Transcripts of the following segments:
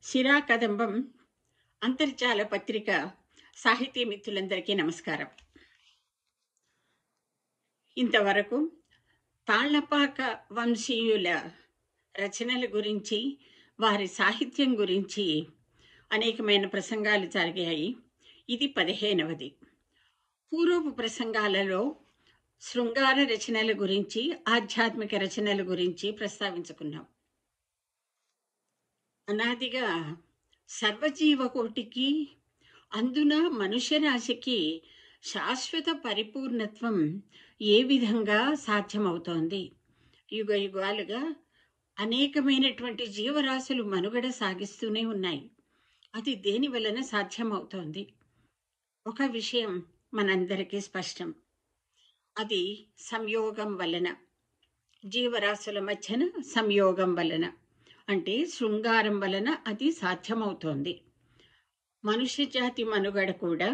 సిరా కదంబం అంతర్జాల పత్రిక సాహితీ మిత్రులందరికీ నమస్కారం ఇంతవరకు తాళ్లపాక వంశీయుల రచనల గురించి వారి సాహిత్యం గురించి అనేకమైన ప్రసంగాలు జరిగాయి ఇది పదిహేనవది పూర్వపు ప్రసంగాలలో శృంగార రచనల గురించి ఆధ్యాత్మిక రచనల గురించి ప్రస్తావించుకున్నాం అనాదిగా సర్వజీవకోటికి అందున మనుష్య రాశికి శాశ్వత పరిపూర్ణత్వం ఏ విధంగా సాధ్యమవుతోంది యుగ యుగాలుగా అనేకమైనటువంటి జీవరాశులు మనుగడ సాగిస్తూనే ఉన్నాయి అది దేని వలన సాధ్యమవుతోంది ఒక విషయం మనందరికీ స్పష్టం అది సంయోగం వలన జీవరాశుల మధ్యన సంయోగం వలన అంటే శృంగారం వలన అది సాధ్యమవుతోంది మనుష్య జాతి మనుగడ కూడా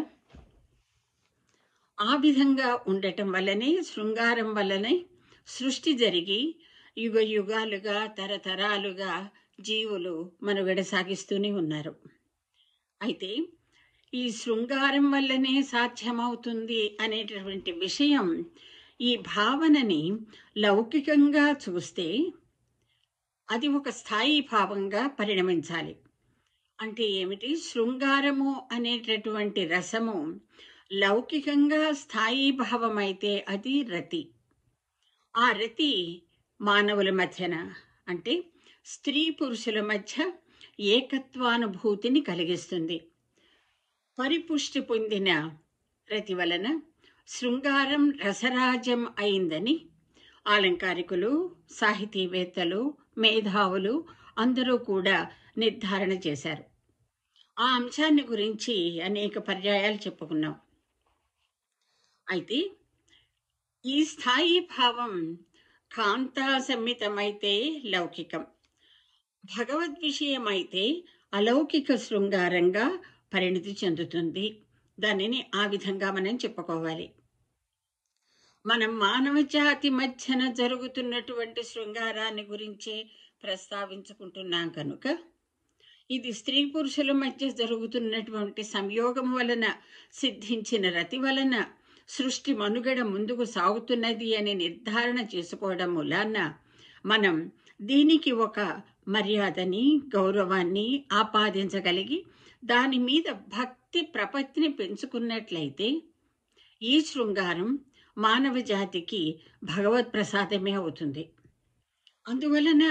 ఆ విధంగా ఉండటం వల్లనే శృంగారం వల్లనే సృష్టి జరిగి యుగ యుగాలుగా తరతరాలుగా జీవులు మనుగడ సాగిస్తూనే ఉన్నారు అయితే ఈ శృంగారం వల్లనే సాధ్యమవుతుంది అనేటటువంటి విషయం ఈ భావనని లౌకికంగా చూస్తే అది ఒక స్థాయి భావంగా పరిణమించాలి అంటే ఏమిటి శృంగారము అనేటటువంటి రసము లౌకికంగా స్థాయి భావం అయితే అది రతి ఆ రతి మానవుల మధ్యన అంటే స్త్రీ పురుషుల మధ్య ఏకత్వానుభూతిని కలిగిస్తుంది పరిపుష్టి పొందిన రతి వలన శృంగారం రసరాజ్యం అయిందని ఆలంకారికులు సాహితీవేత్తలు మేధావులు అందరూ కూడా నిర్ధారణ చేశారు ఆ అంశాన్ని గురించి అనేక పర్యాయాలు చెప్పుకున్నాం అయితే ఈ స్థాయి భావం కాంతా సమ్మితమైతే లౌకికం భగవద్ విషయమైతే అలౌకిక శృంగారంగా పరిణితి చెందుతుంది దానిని ఆ విధంగా మనం చెప్పుకోవాలి మనం మానవ జాతి మధ్యన జరుగుతున్నటువంటి శృంగారాన్ని గురించే ప్రస్తావించుకుంటున్నాం కనుక ఇది స్త్రీ పురుషుల మధ్య జరుగుతున్నటువంటి సంయోగం వలన సిద్ధించిన రతి వలన సృష్టి మనుగడ ముందుకు సాగుతున్నది అని నిర్ధారణ చేసుకోవడం మూలాన మనం దీనికి ఒక మర్యాదని గౌరవాన్ని ఆపాదించగలిగి దాని మీద భక్తి ప్రపత్తిని పెంచుకున్నట్లయితే ఈ శృంగారం మానవ జాతికి భగవత్ ప్రసాదమే అవుతుంది అందువలన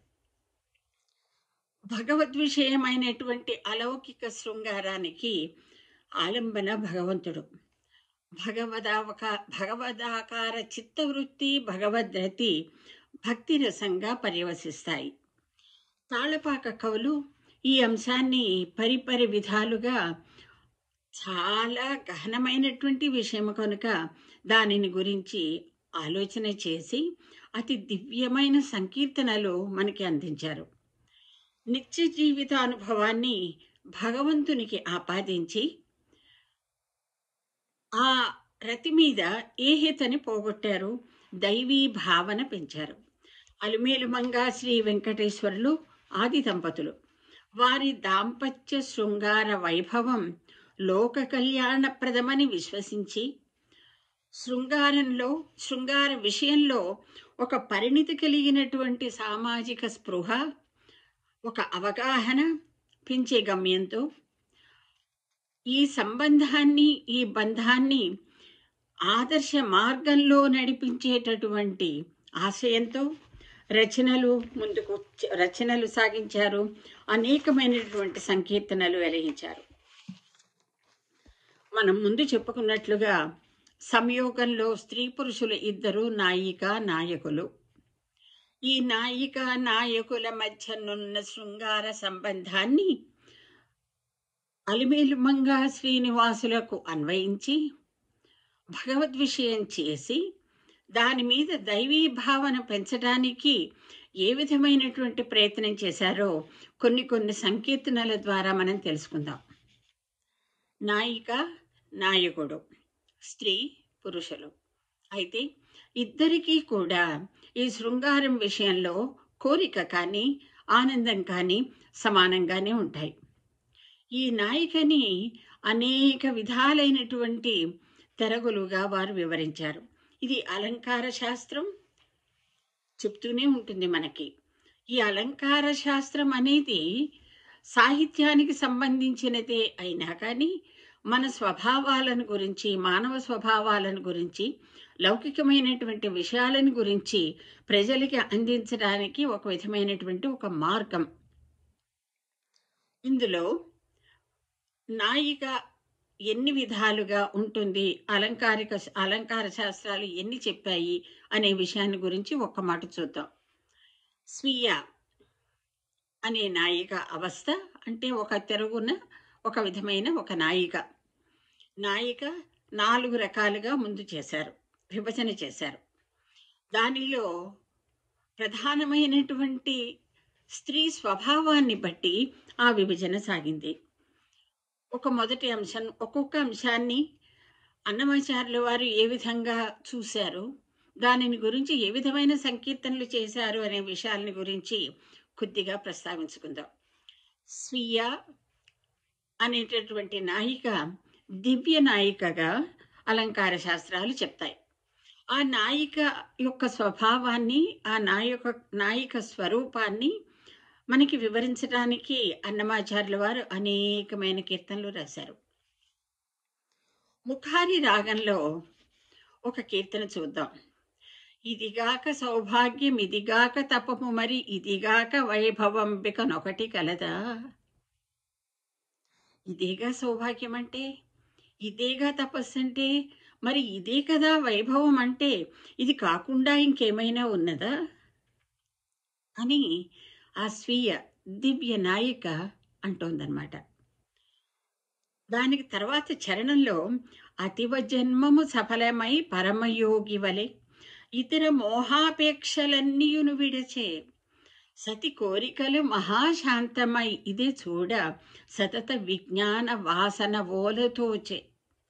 భగవద్ విషయమైనటువంటి అలౌకిక శృంగారానికి ఆలంబన భగవంతుడు భగవదావక భగవదాకార చిత్తవృత్తి భగవద్రతి భక్తి రసంగా పర్యవసిస్తాయి తాళపాక కవులు ఈ అంశాన్ని పరిపరి విధాలుగా చాలా గహనమైనటువంటి విషయం కనుక దానిని గురించి ఆలోచన చేసి అతి దివ్యమైన సంకీర్తనలు మనకి అందించారు నిత్య జీవిత అనుభవాన్ని భగవంతునికి ఆపాదించి ఆ రతి మీద ఏహితని పోగొట్టారు దైవీ భావన పెంచారు అలుమేలుమంగా శ్రీ వెంకటేశ్వరులు ఆది దంపతులు వారి దాంపత్య శృంగార వైభవం లోక కళ్యాణప్రదమని విశ్వసించి శృంగారంలో శృంగార విషయంలో ఒక పరిణితి కలిగినటువంటి సామాజిక స్పృహ ఒక అవగాహన పెంచే గమ్యంతో ఈ సంబంధాన్ని ఈ బంధాన్ని ఆదర్శ మార్గంలో నడిపించేటటువంటి ఆశయంతో రచనలు ముందుకు రచనలు సాగించారు అనేకమైనటువంటి సంకీర్తనలు వెలిగించారు మనం ముందు చెప్పుకున్నట్లుగా సంయోగంలో స్త్రీ పురుషులు ఇద్దరు నాయిక నాయకులు ఈ నాయిక నాయకుల మధ్యనున్న శృంగార సంబంధాన్ని అలిమేలుమంగా శ్రీనివాసులకు అన్వయించి భగవద్ విషయం చేసి దాని మీద దైవీ భావన పెంచడానికి ఏ విధమైనటువంటి ప్రయత్నం చేశారో కొన్ని కొన్ని సంకీర్తనల ద్వారా మనం తెలుసుకుందాం నాయిక నాయకుడు స్త్రీ పురుషులు అయితే ఇద్దరికీ కూడా ఈ శృంగారం విషయంలో కోరిక కానీ ఆనందం కానీ సమానంగానే ఉంటాయి ఈ నాయికని అనేక విధాలైనటువంటి తెరగులుగా వారు వివరించారు ఇది అలంకార శాస్త్రం చెప్తూనే ఉంటుంది మనకి ఈ అలంకార శాస్త్రం అనేది సాహిత్యానికి సంబంధించినదే అయినా కానీ మన స్వభావాలను గురించి మానవ స్వభావాలను గురించి లౌకికమైనటువంటి విషయాలను గురించి ప్రజలకి అందించడానికి ఒక విధమైనటువంటి ఒక మార్గం ఇందులో నాయిక ఎన్ని విధాలుగా ఉంటుంది అలంకారిక అలంకార శాస్త్రాలు ఎన్ని చెప్పాయి అనే విషయాన్ని గురించి ఒక్క మాట చూద్దాం స్వీయ అనే నాయిక అవస్థ అంటే ఒక తెరుగున ఒక విధమైన ఒక నాయిక నాయిక నాలుగు రకాలుగా ముందు చేశారు విభజన చేశారు దానిలో ప్రధానమైనటువంటి స్త్రీ స్వభావాన్ని బట్టి ఆ విభజన సాగింది ఒక మొదటి అంశం ఒక్కొక్క అంశాన్ని అన్నమాచార్యుల వారు ఏ విధంగా చూశారు దానిని గురించి ఏ విధమైన సంకీర్తనలు చేశారు అనే విషయాలని గురించి కొద్దిగా ప్రస్తావించుకుందాం స్వీయ అనేటటువంటి నాయిక దివ్య నాయికగా అలంకార శాస్త్రాలు చెప్తాయి ఆ నాయిక యొక్క స్వభావాన్ని ఆ నాయక నాయిక స్వరూపాన్ని మనకి వివరించడానికి అన్నమాచార్యుల వారు అనేకమైన కీర్తనలు రాశారు ముఖారి రాగంలో ఒక కీర్తన చూద్దాం ఇదిగాక సౌభాగ్యం ఇదిగాక తపము మరి ఇదిగాక వైభవంబికనొకటి కలదా ఇదేగా సౌభాగ్యం అంటే ఇదేగా తపస్సు అంటే మరి ఇదే కదా వైభవం అంటే ఇది కాకుండా ఇంకేమైనా ఉన్నదా అని ఆ స్వీయ దివ్య నాయిక అంటోందన్నమాట దానికి తర్వాత చరణంలో అతివ జన్మము సఫలమై పరమయోగి వలె ఇతర మోహాపేక్షలన్నీయును విడచే సతి కోరికలు మహాశాంతమై ఇదే చూడ సతత విజ్ఞాన వాసన ఓలతోచే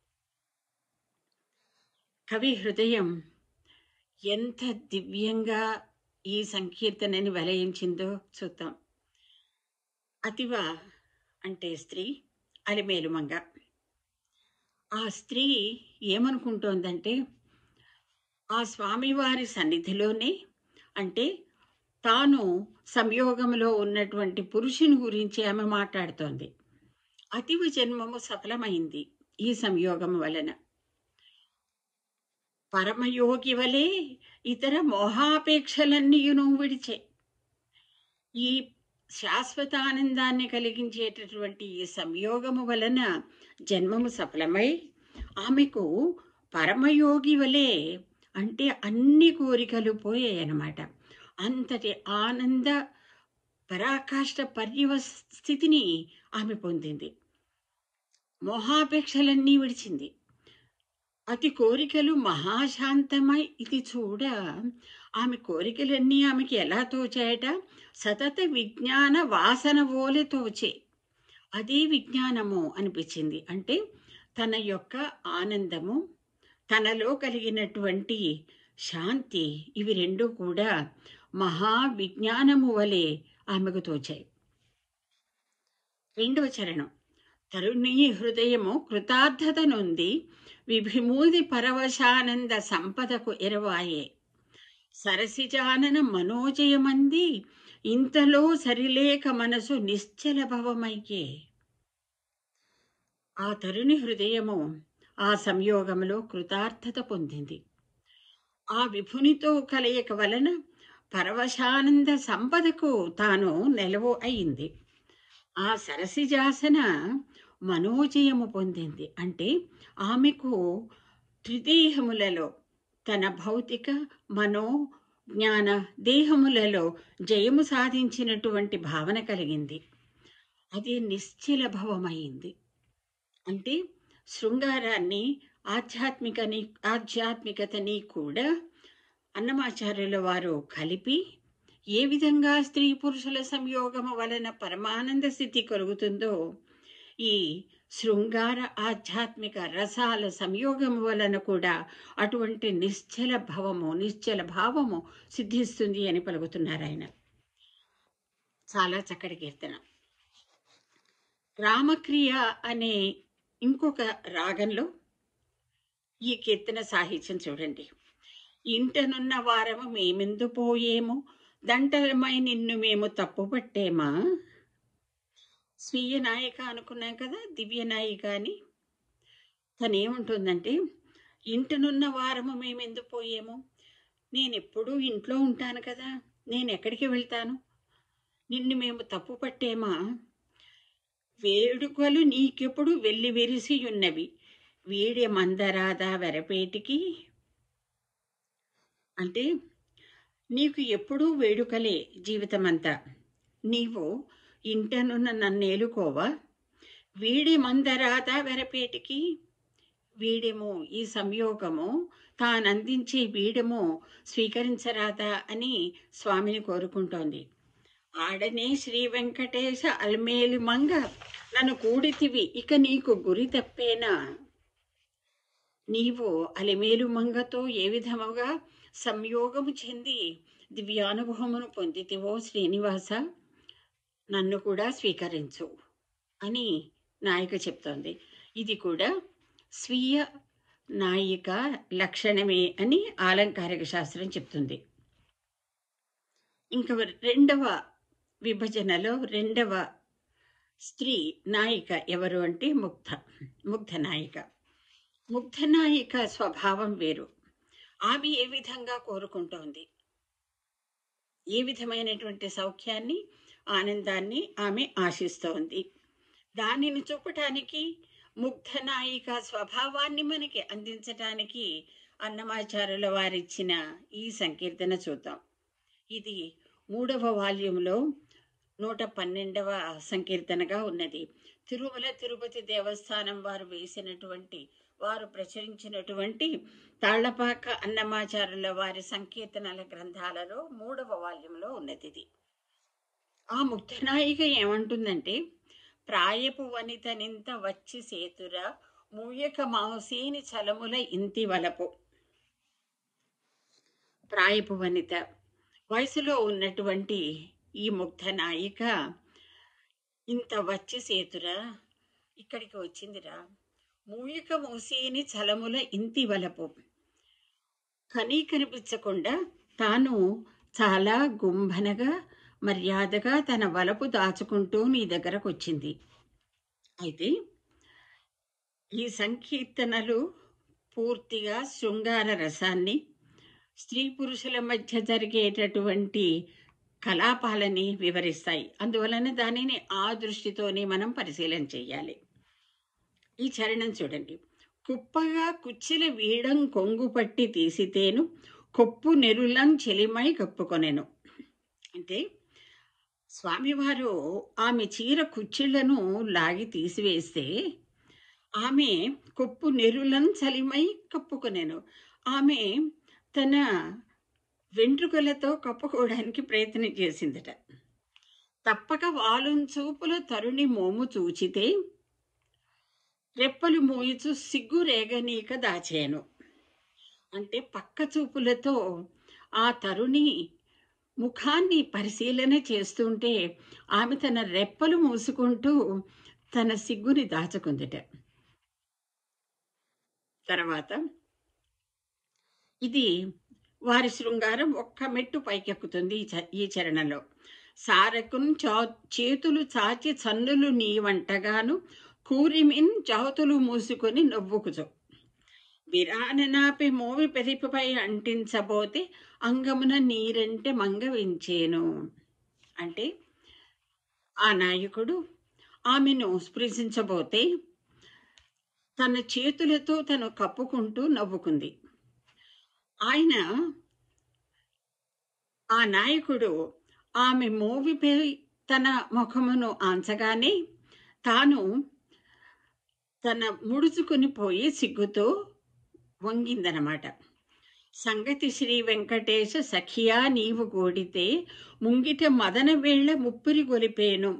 కవి హృదయం ఎంత దివ్యంగా ఈ సంకీర్తనని వెలయించిందో చూద్దాం అతివ అంటే స్త్రీ అలిమేలుమంగ ఆ స్త్రీ ఏమనుకుంటోందంటే ఆ స్వామివారి సన్నిధిలోనే అంటే తాను సంయోగంలో ఉన్నటువంటి పురుషుని గురించి ఆమె మాట్లాడుతోంది అతివ జన్మము సఫలమైంది ఈ సంయోగం వలన పరమయోగి వలె ఇతర మోహాపేక్షలన్నీయును విడిచే ఈ శాశ్వత ఆనందాన్ని కలిగించేటటువంటి ఈ సంయోగము వలన జన్మము సఫలమై ఆమెకు పరమయోగి వలె అంటే అన్ని కోరికలు పోయాయన్నమాట అంతటి ఆనంద పరాకాష్ట పర్యవ స్థితిని ఆమె పొందింది మోహాపేక్షలన్నీ విడిచింది అతి కోరికలు మహాశాంతమై ఇది చూడ ఆమె కోరికలన్నీ ఆమెకి ఎలా తోచాయట సతత విజ్ఞాన వాసన ఓలే తోచే అదే విజ్ఞానము అనిపించింది అంటే తన యొక్క ఆనందము తనలో కలిగినటువంటి శాంతి ఇవి రెండు కూడా మహా విజ్ఞానము వలె ఆమెకు తోచాయి రెండవ చరణం తరుణీ హృదయము కృతార్థత నొంది విభిమూది పరవశానంద సంపదకు ఎరవాయే సరసిజానన మనోజయమంది ఇంతలో సరిలేక మనసు నిశ్చల భవమయ్యే ఆ తరుణి హృదయము ఆ సంయోగంలో కృతార్థత పొందింది ఆ విభునితో కలయిక వలన పరవశానంద సంపదకు తాను నెలవు అయింది ఆ సరసిజాసన మనోజయము పొందింది అంటే ఆమెకు త్రిదేహములలో తన భౌతిక మనో జ్ఞాన దేహములలో జయము సాధించినటువంటి భావన కలిగింది అది నిశ్చల భవమైంది అంటే శృంగారాన్ని ఆధ్యాత్మికని ఆధ్యాత్మికతని కూడా అన్నమాచార్యుల వారు కలిపి ఏ విధంగా స్త్రీ పురుషుల సంయోగము వలన పరమానంద స్థితి కలుగుతుందో ఈ శృంగార ఆధ్యాత్మిక రసాల సంయోగము వలన కూడా అటువంటి నిశ్చల భవము నిశ్చల భావము సిద్ధిస్తుంది అని పలుకుతున్నారు ఆయన చాలా చక్కటి కీర్తన రామక్రియ అనే ఇంకొక రాగంలో ఈ కీర్తన సాహిత్యం చూడండి ఇంటనున్న వారము మేమెందు పోయేము దంటలమై నిన్ను మేము తప్పు పట్టేమా స్వీయ నాయిక అనుకున్నాం కదా దివ్య నాయిక అని తను ఏముంటుందంటే ఇంటనున్న వారము మేము ఎందుకు పోయేము నేను ఎప్పుడూ ఇంట్లో ఉంటాను కదా నేను ఎక్కడికి వెళ్తాను నిన్ను మేము తప్పు పట్టేమా వేడుకలు నీకెప్పుడు వెళ్ళి విరిసి ఉన్నవి వీడి మందరాదా వెరపేటికి అంటే నీకు ఎప్పుడూ వేడుకలే జీవితమంతా నీవు ఇంటనున్న నన్నేలుకోవా వీడి మందరాదా వెరపేటికి వీడెము ఈ సంయోగము తానందించే వీడెము స్వీకరించరాదా అని స్వామిని కోరుకుంటోంది ఆడనే శ్రీ వెంకటేశ అల్మేలు మంగ నన్ను కూడితివి ఇక నీకు గురి తప్పేనా నీవు అలిమేలు మంగతో ఏ విధముగా సంయోగము చెంది దివ్యానుభవమును పొందితివో శ్రీనివాస నన్ను కూడా స్వీకరించు అని నాయిక చెప్తోంది ఇది కూడా స్వీయ నాయిక లక్షణమే అని ఆలంకారిక శాస్త్రం చెప్తుంది ఇంకా రెండవ విభజనలో రెండవ స్త్రీ నాయిక ఎవరు అంటే ముగ్ధ ముగ్ధ నాయిక ముగ్ధ నాయిక స్వభావం వేరు ఆమె ఏ విధంగా కోరుకుంటోంది ఏ విధమైనటువంటి సౌఖ్యాన్ని ఆనందాన్ని ఆమె ఆశిస్తోంది దానిని చూపటానికి ముగ్ధ నాయిక స్వభావాన్ని మనకి అందించటానికి అన్నమాచారుల వారిచ్చిన ఈ సంకీర్తన చూద్దాం ఇది మూడవ వాల్యూంలో నూట పన్నెండవ సంకీర్తనగా ఉన్నది తిరుమల తిరుపతి దేవస్థానం వారు వేసినటువంటి వారు ప్రచురించినటువంటి తాళ్లపాక అన్నమాచారుల వారి సంకీర్తనల గ్రంథాలలో మూడవ వాల్యంలో ఉన్నది ఇది ఆ ముగ్ధనాయిక ఏమంటుందంటే ప్రాయపు వనితనింత వచ్చి సేతుర మూయక మాంసేని చలముల ఇంతి వలపు ప్రాయపు వనిత వయసులో ఉన్నటువంటి ఈ ముగ్ధ నాయిక ఇంత వచ్చి సేతురా ఇక్కడికి వచ్చిందిరా మూయిక మూసేని చలముల ఇంతి వలపు కనీ కనిపించకుండా తాను చాలా గుంభనగా మర్యాదగా తన వలపు దాచుకుంటూ నీ దగ్గరకు వచ్చింది అయితే ఈ సంకీర్తనలు పూర్తిగా శృంగార రసాన్ని స్త్రీ పురుషుల మధ్య జరిగేటటువంటి కలాపాలని వివరిస్తాయి అందువలన దానిని ఆ దృష్టితోనే మనం పరిశీలన చేయాలి ఈ చరణం చూడండి కుప్పగా కుచ్చిల వీడం కొంగు పట్టి తీసితేను కొప్పు నెరులం చెలిమై కప్పుకొనెను అంటే స్వామివారు ఆమె చీర కుచ్చిళ్లను లాగి తీసివేస్తే ఆమె కొప్పు నెరులం చలిమై కప్పుకొనెను ఆమె తన వెంట్రుకలతో కప్పుకోవడానికి ప్రయత్నం చేసిందట తప్పక వాలుం చూపుల తరుణి మోము చూచితే రెప్పలు మోయిచు సిగ్గు రేగనీక దాచాను అంటే పక్క చూపులతో ఆ తరుణి ముఖాన్ని పరిశీలన చేస్తుంటే ఆమె తన రెప్పలు మూసుకుంటూ తన సిగ్గుని దాచుకుందిట తర్వాత ఇది వారి శృంగారం ఒక్క మెట్టు పైకెక్కుతుంది ఈ చ- ఈ చరణంలో సారకున్ చా చేతులు చాచి చన్నులు నీ వంటగాను కూరిమిన్ చౌతులు మూసుకొని నవ్వుకుచు విరాననాపి మోవి పెరిపిపై అంటించబోతే అంగమున నీరంటే మంగవించేను అంటే ఆ నాయకుడు ఆమెను స్పృశించబోతే తన చేతులతో తను కప్పుకుంటూ నవ్వుకుంది ఆయన ఆ నాయకుడు ఆమె మోవిపై తన ముఖమును ఆంచగానే తాను తన ముడుచుకుని పోయి సిగ్గుతో వంగిందనమాట సంగతి శ్రీ వెంకటేశ సఖియా నీవు గోడితే ముంగిట మదన వేళ ముప్పిరి గొలిపేను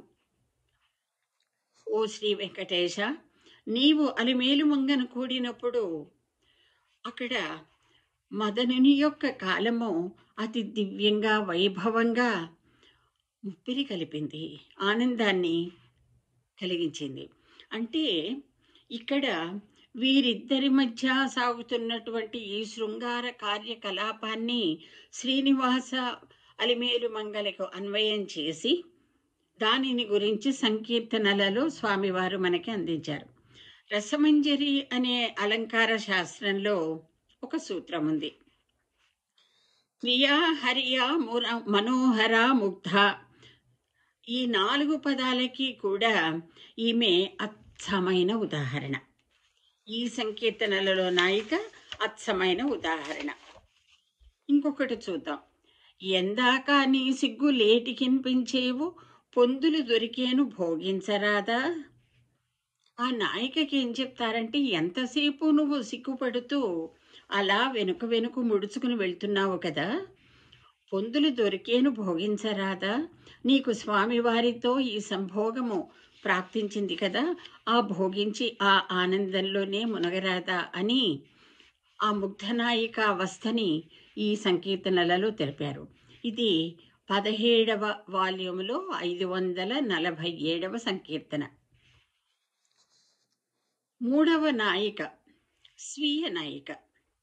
ఓ శ్రీ వెంకటేశ నీవు అలిమేలు మంగను కూడినప్పుడు అక్కడ మదనుని యొక్క కాలము అతి దివ్యంగా వైభవంగా ముప్పిరి కలిపింది ఆనందాన్ని కలిగించింది అంటే ఇక్కడ వీరిద్దరి మధ్య సాగుతున్నటువంటి ఈ శృంగార కార్యకలాపాన్ని శ్రీనివాస అలిమేలు మంగళకు అన్వయం చేసి దానిని గురించి సంకీర్తనలలో స్వామివారు మనకి అందించారు రసమంజరి అనే అలంకార శాస్త్రంలో ఒక సూత్రం ఉంది ప్రియా హరియా ముర మనోహర ముగ్ధ ఈ నాలుగు పదాలకి కూడా ఈమె అచ్చమైన ఉదాహరణ ఈ సంకీర్తనలలో నాయిక అచ్చమైన ఉదాహరణ ఇంకొకటి చూద్దాం ఎందాక నీ సిగ్గు లేటికినిపించేవు పొందులు దొరికేను భోగించరాదా ఆ నాయికకి ఏం చెప్తారంటే ఎంతసేపు నువ్వు సిగ్గుపడుతూ అలా వెనుక వెనుక ముడుచుకుని వెళ్తున్నావు కదా పొందులు దొరికేను భోగించరాదా నీకు స్వామివారితో ఈ సంభోగము ప్రాప్తించింది కదా ఆ భోగించి ఆ ఆనందంలోనే మునగరాదా అని ఆ ముగ్ధనాయిక అవస్థని ఈ సంకీర్తనలలో తెలిపారు ఇది పదిహేడవ వాల్యూములో ఐదు వందల నలభై ఏడవ సంకీర్తన మూడవ నాయిక స్వీయ నాయిక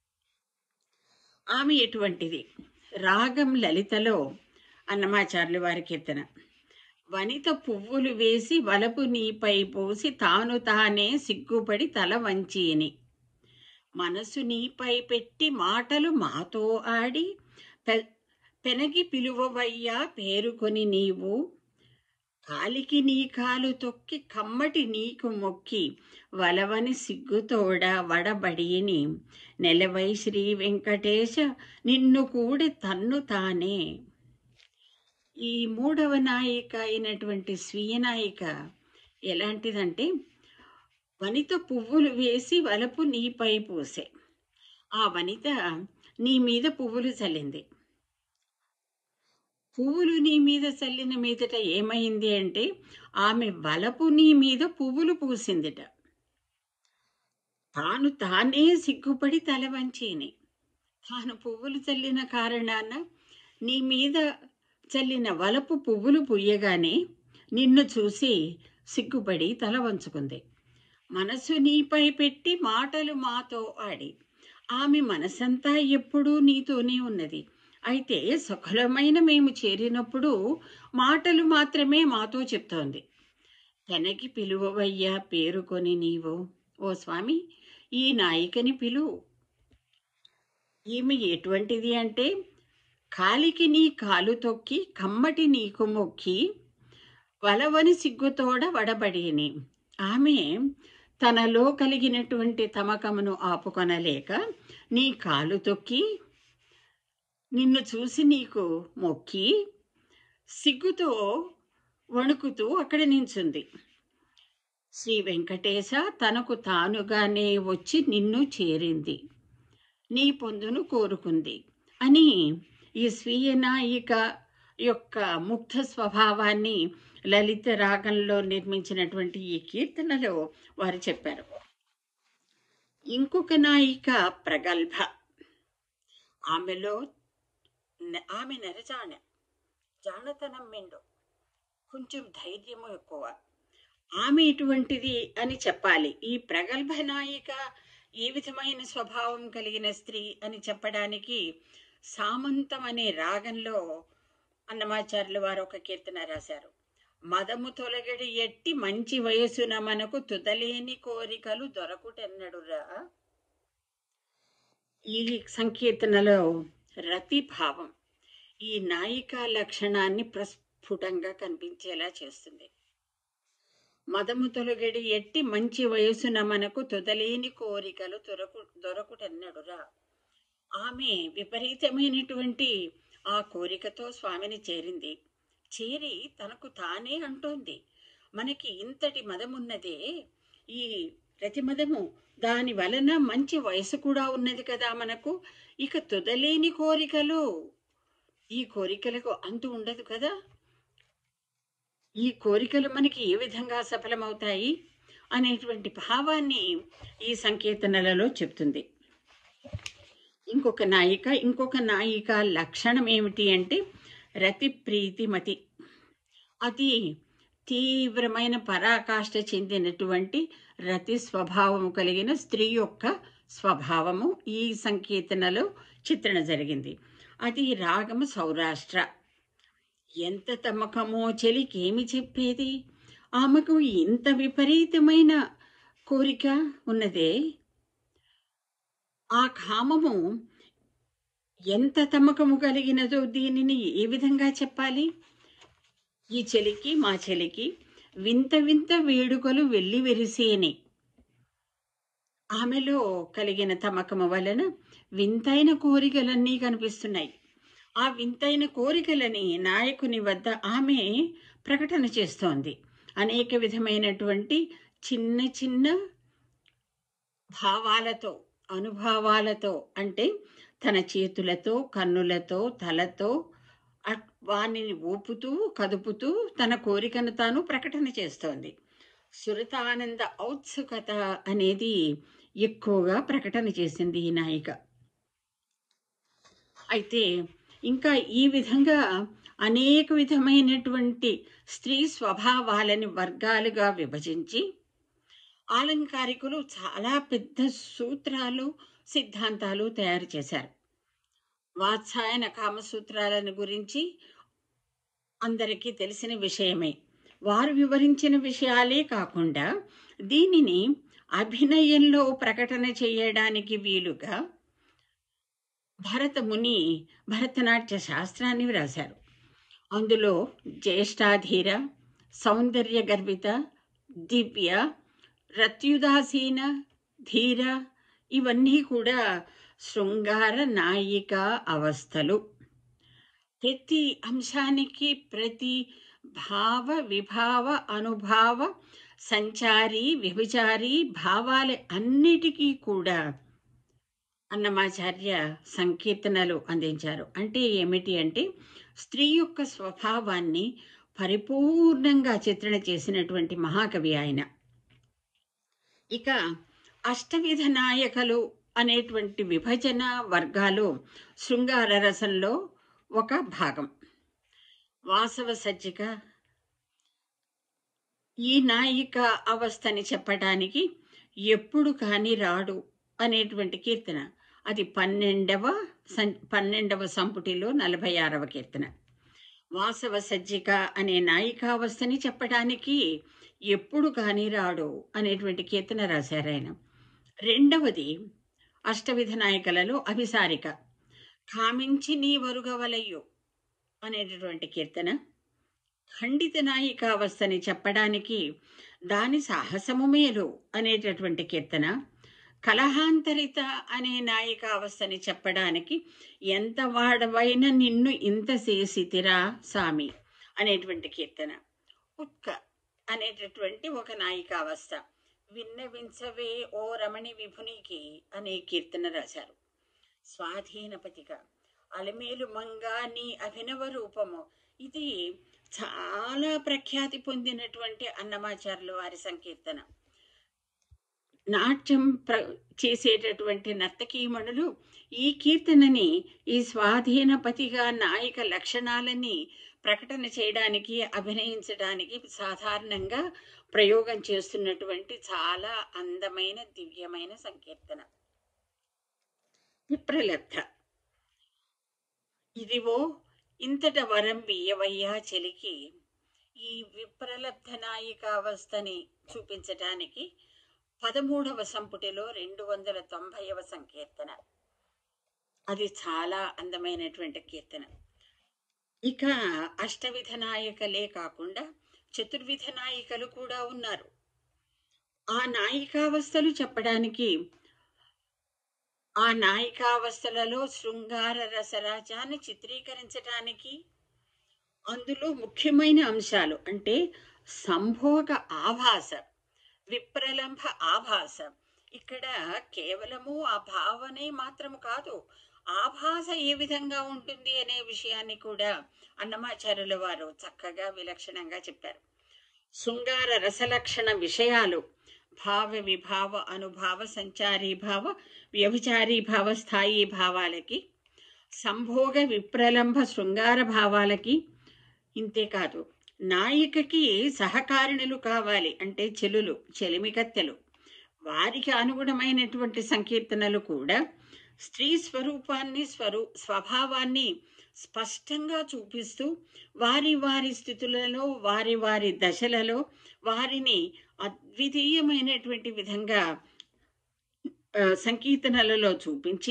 ఆమె ఎటువంటిది రాగం లలితలో అన్నమాచార్యులు వారి కీర్తన వనిత పువ్వులు వేసి వలపు నీపై పోసి తాను తానే సిగ్గుపడి తల వంచిని మనసు నీపై పెట్టి మాటలు మాతో ఆడి పె- పెనగి పిలువవయ్యా పేరుకొని నీవు కాలికి నీ కాలు తొక్కి కమ్మటి నీకు మొక్కి వలవని సిగ్గుతోడ వడబడిని నెలవై శ్రీ వెంకటేశ నిన్ను కూడి తన్ను తానే ఈ మూడవ నాయిక అయినటువంటి స్వీయ నాయిక ఎలాంటిదంటే వనిత పువ్వులు వేసి వలపు నీపై పూసే ఆ వనిత నీ మీద పువ్వులు చల్లింది పువ్వులు నీ మీద చల్లిన మీదట ఏమైంది అంటే ఆమె వలపు నీ మీద పువ్వులు పూసిందిట తాను తానే సిగ్గుపడి తల వంచిని తాను పువ్వులు చల్లిన కారణాన నీ మీద చల్లిన వలపు పువ్వులు పుయ్యగానే నిన్ను చూసి సిగ్గుపడి తల వంచుకుంది మనసు నీపై పెట్టి మాటలు మాతో ఆడి ఆమె మనసంతా ఎప్పుడూ నీతోనే ఉన్నది అయితే సఫలమైన మేము చేరినప్పుడు మాటలు మాత్రమే మాతో చెప్తోంది తనకి పిలువవయ్యా పేరుకొని నీవు ఓ స్వామి ఈ నాయికని పిలువు ఈమె ఎటువంటిది అంటే కాలికి నీ కాలు తొక్కి కమ్మటి నీకు మొక్కి వలవని సిగ్గుతోడ వడబడిని ఆమె తనలో కలిగినటువంటి తమకమును ఆపుకొనలేక నీ కాలు తొక్కి నిన్ను చూసి నీకు మొక్కి సిగ్గుతో వణుకుతూ అక్కడ నించుంది శ్రీ వెంకటేశ తనకు తానుగానే వచ్చి నిన్ను చేరింది నీ పొందును కోరుకుంది అని ఈ స్వీయ నాయిక యొక్క ముగ్ధ స్వభావాన్ని లలిత రాగంలో నిర్మించినటువంటి ఈ కీర్తనలో వారు చెప్పారు ఇంకొక నాయిక ప్రగల్భ ఆమెలో న- ఆమె నెరజాణ జానతనం మెండు కొంచెం ధైర్యము ఎక్కువ ఆమె ఇటువంటిది అని చెప్పాలి ఈ ప్రగల్భ నాయిక ఏ విధమైన స్వభావం కలిగిన స్త్రీ అని చెప్పడానికి సామంతం అనే రాగంలో అన్నమాచార్యులు వారు ఒక కీర్తన రాశారు మదము తొలగడి ఎట్టి మంచి వయసున మనకు తుదలేని కోరికలు దొరకుటెన్నడురా ఈ సంకీర్తనలో రతి భావం ఈ నాయిక లక్షణాన్ని ప్రస్ఫుటంగా కనిపించేలా చేస్తుంది మదము తొలగడి ఎట్టి మంచి వయసున మనకు తుదలేని కోరికలు దొరకు దొరకుటెన్నడురా ఆమె విపరీతమైనటువంటి ఆ కోరికతో స్వామిని చేరింది చేరి తనకు తానే అంటోంది మనకి ఇంతటి మదమున్నదే ఈ రతిమదము దాని వలన మంచి వయసు కూడా ఉన్నది కదా మనకు ఇక తుదలేని కోరికలు ఈ కోరికలకు అంతు ఉండదు కదా ఈ కోరికలు మనకి ఏ విధంగా సఫలమవుతాయి అనేటువంటి భావాన్ని ఈ సంకీర్తనలలో చెప్తుంది ఇంకొక నాయిక ఇంకొక నాయిక లక్షణం ఏమిటి అంటే రతి ప్రీతిమతి అతి తీవ్రమైన పరాకాష్ఠ చెందినటువంటి రతి స్వభావము కలిగిన స్త్రీ యొక్క స్వభావము ఈ సంకీర్తనలో చిత్రణ జరిగింది అది రాగము సౌరాష్ట్ర ఎంత తమ్మకమో చెలికేమి చెప్పేది ఆమెకు ఇంత విపరీతమైన కోరిక ఉన్నదే ఆ కామము ఎంత తమ్మకము కలిగినదో దీనిని ఏ విధంగా చెప్పాలి ఈ చెలికి మా చెలికి వింత వింత వేడుకలు వెళ్ళి వెరిసేని ఆమెలో కలిగిన తమకము వలన వింతైన కోరికలన్నీ కనిపిస్తున్నాయి ఆ వింతైన కోరికలని నాయకుని వద్ద ఆమె ప్రకటన చేస్తోంది అనేక విధమైనటువంటి చిన్న చిన్న భావాలతో అనుభవాలతో అంటే తన చేతులతో కన్నులతో తలతో అట్- వానిని ఊపుతూ కదుపుతూ తన కోరికను తాను ప్రకటన చేస్తోంది సురతానంద ఔత్సుకత అనేది ఎక్కువగా ప్రకటన చేసింది ఈ నాయిక అయితే ఇంకా ఈ విధంగా అనేక విధమైనటువంటి స్త్రీ స్వభావాలని వర్గాలుగా విభజించి ఆలంకారికులు చాలా పెద్ద సూత్రాలు సిద్ధాంతాలు తయారు చేశారు వాత్సాయన కామసూత్రాలను గురించి అందరికీ తెలిసిన విషయమే వారు వివరించిన విషయాలే కాకుండా దీనిని అభినయంలో ప్రకటన చేయడానికి వీలుగా భరత ముని భరతనాట్య శాస్త్రాన్ని వ్రాశారు అందులో జ్యేష్ఠాధీర సౌందర్య గర్భిత దివ్య రత్యుదాసీన ధీర ఇవన్నీ కూడా శృంగార నాయిక అవస్థలు ప్రతి అంశానికి ప్రతి భావ విభావ అనుభావ సంచారి వ్యభిచారి భావాల అన్నిటికీ కూడా అన్నమాచార్య సంకీర్తనలు అందించారు అంటే ఏమిటి అంటే స్త్రీ యొక్క స్వభావాన్ని పరిపూర్ణంగా చిత్రణ చేసినటువంటి మహాకవి ఆయన ఇక అష్టవిధ నాయకలు అనేటువంటి విభజన వర్గాలు శృంగార రసంలో ఒక భాగం వాసవ సజ్జిక ఈ నాయిక అవస్థని చెప్పడానికి ఎప్పుడు కాని రాడు అనేటువంటి కీర్తన అది పన్నెండవ సం పన్నెండవ సంపుటిలో నలభై ఆరవ కీర్తన వాసవ సజ్జిక అనే నాయికావస్థని చెప్పడానికి ఎప్పుడు కాని రాడు అనేటువంటి కీర్తన రాశారు ఆయన రెండవది అష్టవిధ నాయకులలో అభిసారిక కామించి నీ వరుగవలయ్యు అనేటటువంటి కీర్తన ఖండిత నాయికావస్థని చెప్పడానికి దాని సాహసము మేలు అనేటటువంటి కీర్తన కలహాంతరిత అనే నాయికావస్థని చెప్పడానికి ఎంత వాడవైన నిన్ను ఇంత చేసితిరా సామి అనేటువంటి కీర్తన ఉత్క అనేటటువంటి ఒక నాయికావస్థ విన్నవించవే ఓ రమణి విభునికి అనే కీర్తన రాశారు స్వాధీనపతిక అలమేలు మంగా నీ అభినవ రూపము ఇది చాలా ప్రఖ్యాతి పొందినటువంటి అన్నమాచార్యుల వారి సంకీర్తన నాట్యం ప్ర చేసేటటువంటి నర్తకీమణులు ఈ కీర్తనని ఈ స్వాధీనపతిగా నాయక లక్షణాలని ప్రకటన చేయడానికి అభినయించడానికి సాధారణంగా ప్రయోగం చేస్తున్నటువంటి చాలా అందమైన దివ్యమైన సంకీర్తన విప్రలబ్ధ ఇదివో ఇంతట వరం బియ్యవయ్యా చెలికి ఈ విప్రలబ్ధ నాయికావస్థని చూపించటానికి పదమూడవ సంపుటిలో రెండు వందల తొంభైవ సంకీర్తన అది చాలా అందమైనటువంటి కీర్తన ఇక అష్టవిధ నాయకలే కాకుండా చతుర్విధ నాయికలు కూడా ఉన్నారు ఆ నాయికావస్థలు చెప్పడానికి ఆ నాయికావస్థలలో శృంగార రసరాజాన్ని చిత్రీకరించటానికి అందులో ముఖ్యమైన అంశాలు అంటే సంభోగ ఆభాస విప్రలంభ ఆభాస ఇక్కడ కేవలము ఆ భావనే మాత్రము కాదు ఆభాస ఏ విధంగా ఉంటుంది అనే విషయాన్ని కూడా అన్నమాచార్యుల వారు చక్కగా విలక్షణంగా చెప్పారు శృంగార రసలక్షణ విషయాలు భావ విభావ అనుభావ సంచారీ భావ వ్యభిచారీ భావ స్థాయి భావాలకి సంభోగ విప్రలంభ శృంగార భావాలకి ఇంతే కాదు నాయికకి సహకారిణులు కావాలి అంటే చెలులు చెలిమికత్తెలు వారికి అనుగుణమైనటువంటి సంకీర్తనలు కూడా స్త్రీ స్వరూపాన్ని స్వరూ స్వభావాన్ని స్పష్టంగా చూపిస్తూ వారి వారి స్థితులలో వారి వారి దశలలో వారిని అద్వితీయమైనటువంటి విధంగా ఆ, సంకీర్తనలలో చూపించి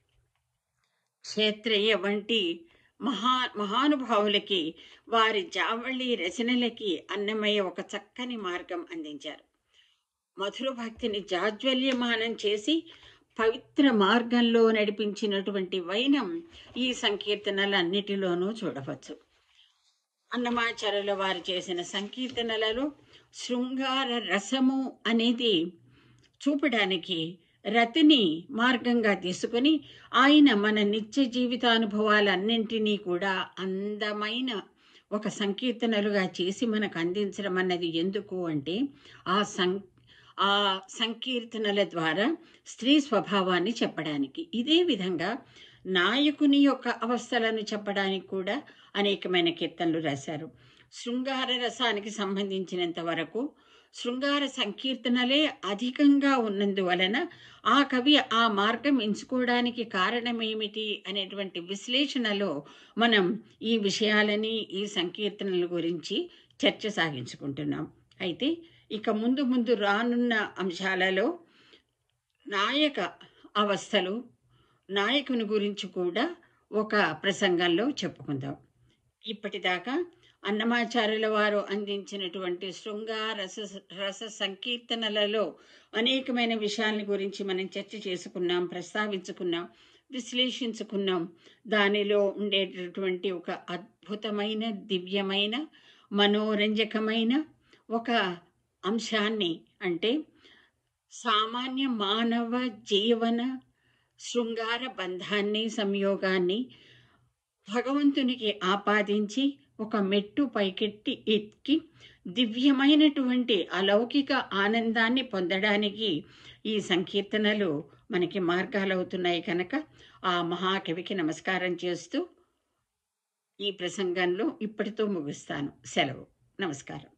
క్షేత్రయ్య వంటి మహా మహానుభావులకి వారి జావళి రచనలకి అన్నమయ్య ఒక చక్కని మార్గం అందించారు మధుర భక్తిని జాజ్వల్యమానం చేసి పవిత్ర మార్గంలో నడిపించినటువంటి వైనం ఈ సంకీర్తనలన్నిటిలోనూ చూడవచ్చు అన్నమాచార్యుల వారు చేసిన సంకీర్తనలలో శృంగార రసము అనేది చూపడానికి రతిని మార్గంగా తీసుకొని ఆయన మన నిత్య జీవితానుభవాలన్నింటినీ కూడా అందమైన ఒక సంకీర్తనలుగా చేసి మనకు అందించడం అన్నది ఎందుకు అంటే ఆ సం ఆ సంకీర్తనల ద్వారా స్త్రీ స్వభావాన్ని చెప్పడానికి ఇదే విధంగా నాయకుని యొక్క అవస్థలను చెప్పడానికి కూడా అనేకమైన కీర్తనలు రాశారు శృంగార రసానికి సంబంధించినంత వరకు శృంగార సంకీర్తనలే అధికంగా ఉన్నందువలన ఆ కవి ఆ మార్గం ఎంచుకోవడానికి కారణమేమిటి అనేటువంటి విశ్లేషణలో మనం ఈ విషయాలని ఈ సంకీర్తనల గురించి చర్చ సాగించుకుంటున్నాం అయితే ఇక ముందు ముందు రానున్న అంశాలలో నాయక అవస్థలు నాయకుని గురించి కూడా ఒక ప్రసంగంలో చెప్పుకుందాం ఇప్పటిదాకా అన్నమాచార్యుల వారు అందించినటువంటి శృంగార రస రస సంకీర్తనలలో అనేకమైన విషయాల గురించి మనం చర్చ చేసుకున్నాం ప్రస్తావించుకున్నాం విశ్లేషించుకున్నాం దానిలో ఉండేటటువంటి ఒక అద్భుతమైన దివ్యమైన మనోరంజకమైన ఒక అంశాన్ని అంటే సామాన్య మానవ జీవన శృంగార బంధాన్ని సంయోగాన్ని భగవంతునికి ఆపాదించి ఒక మెట్టు పైకెట్టి ఎక్కి దివ్యమైనటువంటి అలౌకిక ఆనందాన్ని పొందడానికి ఈ సంకీర్తనలు మనకి మార్గాలవుతున్నాయి కనుక ఆ మహాకవికి నమస్కారం చేస్తూ ఈ ప్రసంగంలో ఇప్పటితో ముగిస్తాను సెలవు నమస్కారం